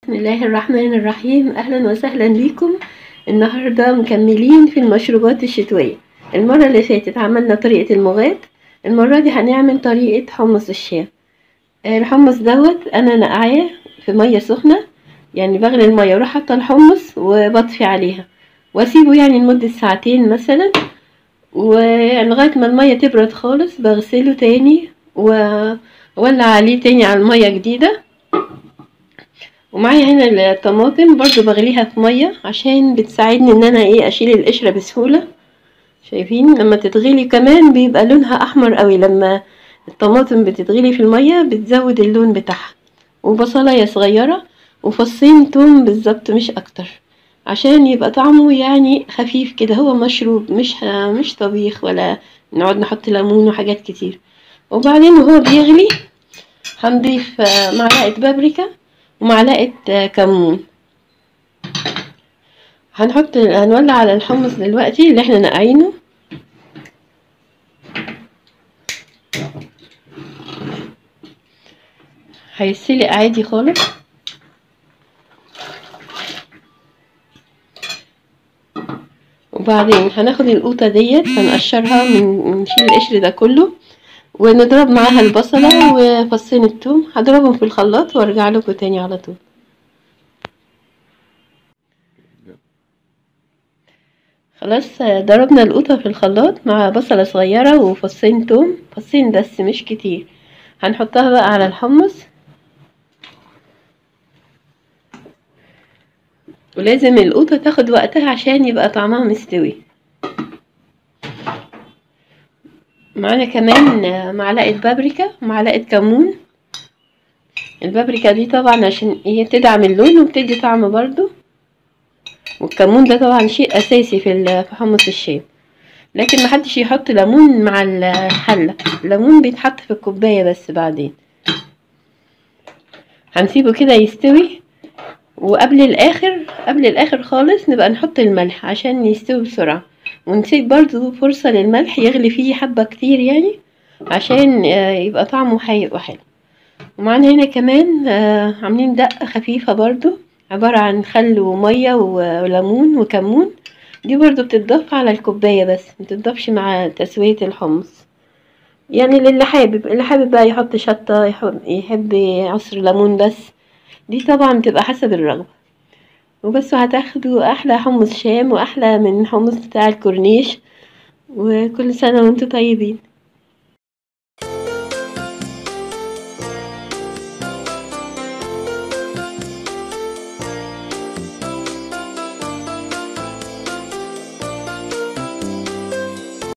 بسم الله الرحمن الرحيم أهلا وسهلا بكم النهاردة مكملين في المشروبات الشتوية المرة اللي فاتت عملنا طريقة المغات المرة دي هنعمل طريقة حمص الشام الحمص دوت أنا نقعاه في مية سخنة يعني بغلي المية وأروح حاطة الحمص وبطفي عليها وأسيبه يعني لمدة ساعتين مثلا ولغاية ما المية تبرد خالص بغسله تاني وأولع عليه تاني على المية جديدة ومعايا هنا الطماطم برضو بغليها في مية عشان بتساعدني ان انا ايه اشيل القشرة بسهولة شايفين لما تتغلي كمان بيبقى لونها احمر قوي لما الطماطم بتتغلي في المية بتزود اللون بتاعها وبصلاية صغيرة وفصين توم بالظبط مش اكتر عشان يبقى طعمه يعني خفيف كده هو مشروب مش مش طبيخ ولا نقعد نحط ليمون وحاجات كتير وبعدين وهو بيغلي هنضيف معلقة بابريكا ومعلقة كمون هنحط هنولع على الحمص دلوقتي اللي احنا نقعينه هيتسلق عادي خالص وبعدين هناخد القوطة ديت هنقشرها من نشيل القشر ده كله ونضرب معاها البصلة وفصين التوم هضربهم في الخلاط وارجع لكم تاني على طول خلاص ضربنا القوطة في الخلاط مع بصلة صغيرة وفصين توم فصين بس مش كتير هنحطها بقى على الحمص ولازم القوطة تاخد وقتها عشان يبقى طعمها مستوي معانا كمان معلقة بابريكا ومعلقة كمون البابريكا دي طبعا عشان هي تدعم اللون وبتدي طعم برضو والكمون ده طبعا شيء اساسي في حمص الشام لكن محدش يحط ليمون مع الحلة الليمون بيتحط في الكوباية بس بعدين هنسيبه كده يستوي وقبل الاخر قبل الاخر خالص نبقى نحط الملح عشان يستوي بسرعة ونسيب برضو فرصة للملح يغلي فيه حبة كتير يعني عشان يبقى طعمه هيبقى حلو ومعانا هنا كمان عاملين دقة خفيفة برضو عبارة عن خل ومية وليمون وكمون دي برضو بتضاف على الكوباية بس متضافش مع تسوية الحمص يعني للي حابب اللي حابب بقى يحط شطة يحب, يحب عصر ليمون بس دي طبعا بتبقى حسب الرغبة وبس هتاخدوا احلى حمص شام واحلى من حمص بتاع الكورنيش وكل سنة وانتم طيبين